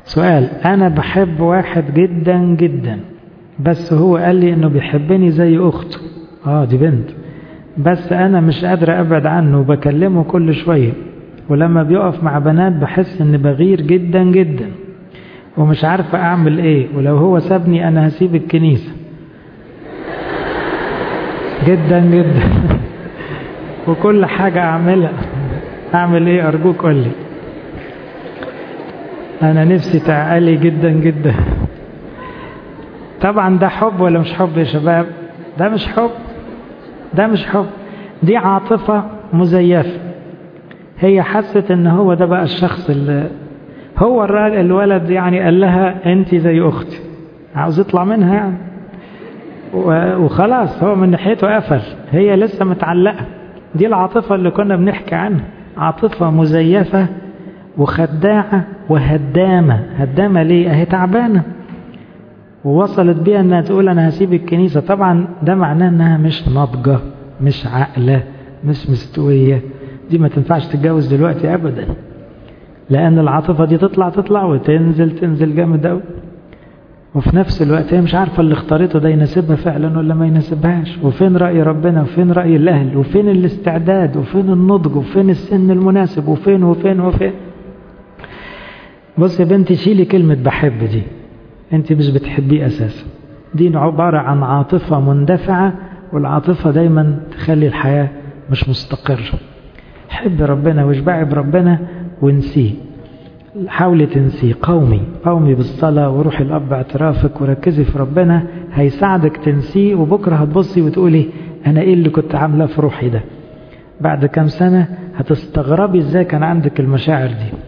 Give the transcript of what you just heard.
سؤال أنا بحب واحد جدا جدا بس هو قال لي إنه بيحبني زي أخته آه دي بنت بس أنا مش قادر أبعد عنه وبكلمه كل شوية ولما بيقف مع بنات بحس إني بغير جدا جدا ومش عارفة أعمل إيه ولو هو سابني أنا هسيب الكنيسة جدا جدا وكل حاجة أعملها أعمل إيه أرجوك قول لي أنا نفسي تعالي جدا جدا طبعا ده حب ولا مش حب يا شباب ده مش حب ده مش حب دي عاطفة مزيفة هي حست ان هو ده بقى الشخص اللي هو الراجل الولد يعني قال لها انت زي اختي عاوز يطلع منها يعني وخلاص هو من ناحيته قفل هي لسه متعلقة دي العاطفة اللي كنا بنحكي عنها عاطفة مزيفة وخداعة وهدامة هدامة ليه اهي تعبانة ووصلت بيها انها تقول انا هسيب الكنيسة طبعا ده معناه انها مش ناضجة مش عاقلة مش مستوية دي ما تنفعش تتجوز دلوقتي ابدا لان العاطفة دي تطلع تطلع وتنزل تنزل جامد قوي وفي نفس الوقت هي مش عارفة اللي اختارته ده يناسبها فعلا ولا ما يناسبهاش وفين رأي ربنا وفين رأي الأهل وفين الاستعداد وفين النضج وفين السن المناسب وفين وفين وفين بص يا بنتي شيلي كلمة بحب دي انت مش بتحبيه أساسا دي عبارة عن عاطفة مندفعة والعاطفة دايما تخلي الحياة مش مستقرة حب ربنا واشبعي بربنا ونسيه حاولي تنسيه قومي قومي بالصلاة وروحي الأب اعترافك وركزي في ربنا هيساعدك تنسيه وبكرة هتبصي وتقولي أنا إيه اللي كنت عاملاه في روحي ده بعد كام سنة هتستغربي إزاي كان عندك المشاعر دي